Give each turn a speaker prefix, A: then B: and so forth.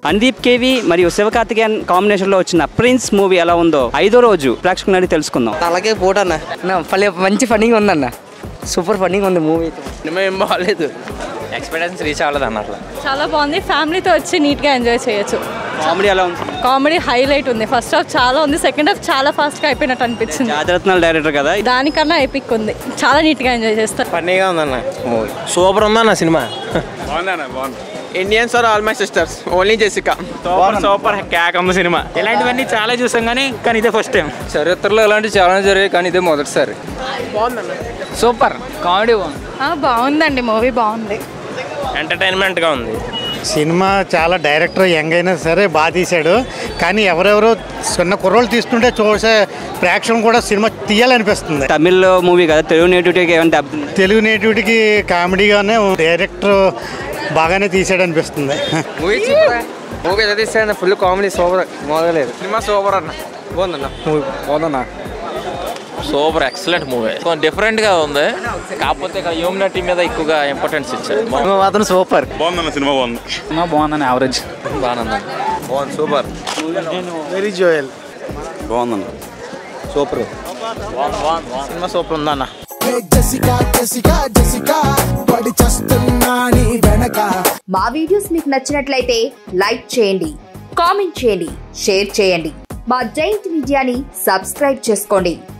A: Anudeep KV మరియు Sivakarthikeyan combination లో వచ్చిన ప్రిన్స్ మూవీ ఎలా ఉందో ఐదో రోజు ప్రేక్షకులను అడిగి తెలుసుకుందాం
B: అలాగే పోటన్న
C: నా ఫలే మంచి ఫన్నీగా ఉందన్న సూపర్ ఫన్నీగా ఉంది మూవీ
B: సినిమా ఏం బాగాలేదు
D: ఎక్స్పీరియన్స్ రీచ్ అవ్వలేదు అన్న అట్లా
E: చాలా బాగుంది ఫ్యామిలీతో వచ్చి నీట్గా ఎంజాయ్ చేయొచ్చు
A: కామెడీ ఎలా ఉంది
E: కామెడీ హైలైట్ ఉంది ఫస్ట్ హాఫ్ చాలా ఉంది సెకండ్ హాఫ్ చాలా ఫాస్ట్గా అయిపోయినట్టు అనిపించింది
A: జాతరత్నాల డైరెక్టర్ కదా
E: దానికన్నా ఎపిక్ ఉంది చాలా నీట్గా ఎంజాయ్ చేస్తారు
B: ఫన్నీగా ఉందన్న మూవీ సూపర్ ఉందన్న సినిమా
F: Indians are all my sisters only Jessica
D: super super క్యాక్ ఉంది సినిమా ఇలాంటివన్నీ చాలా చూసాం కానీ కానీ ఇదే ఫస్ట్ టైం
C: చరిత్రలో ఇలాంటి చాలా జరిగాయి కానీ ఇదే మొదటిసారి సూపర్ కామెడీ బాగుంది
E: బాగుందండి మూవీ బాగుంది
D: ఎంటర్టైన్మెంట్గా ఉంది
G: సినిమా చాలా డైరెక్టర్ యంగ్ అయినా సరే బాగా తీశాడు కానీ ఎవరెవరో చిన్న కుర్రోళ్ళు తీస్తుంటే చూసే ప్రేక్షకులు కూడా సినిమా తీయాలనిపిస్తుంది
A: తమిళ్ మూవీ కదా తెలుగు నేటివిటీకి ఏమైనా దెబ్బతింది
G: తెలుగు నేటివిటీకి కామెడీగానే డైరెక్టర్ బాగానే తీసాడు అనిపిస్తుంది
C: మూవీ సూపర్ మూవీ ఎలా తీసాడు ఫుల్ కామెడీ సూపర్ మొదలలేదు
F: సినిమా సూపర్ అన్న
C: బాగుందన్న మూవీ బాగుందన్న
D: సూపర్ ఎక్సలెంట్ మూవీ కొంచెం డిఫరెంట్ గా ఉంది కాకపోతే ఇక్కడ హ్యూమినిటీ మీద ఎక్కువగా ఇంపార్టెన్స్ ఇచ్చారు
C: మాత్రం సూపర్
H: బాగుందన్న సినిమా బాగుంది
C: సినిమా బాగుందని యావరేజ్
D: బాగుంది
B: బాగుంది సూపర్
G: వెరీ జోయల్
H: బాగుందన్న
B: సూపర్
F: సినిమా సూపర్ ఉందన్న
I: జెసికా జెసికా జెసికా పడి చస్తున్నా నీ వెనక
J: మా వీడియోస్ మీకు నచ్చినట్లయితే లైక్ చేయండి కామెంట్ చేయండి షేర్ చేయండి మా జైంట్ మీడియాని సబ్స్క్రైబ్ చేసుకోండి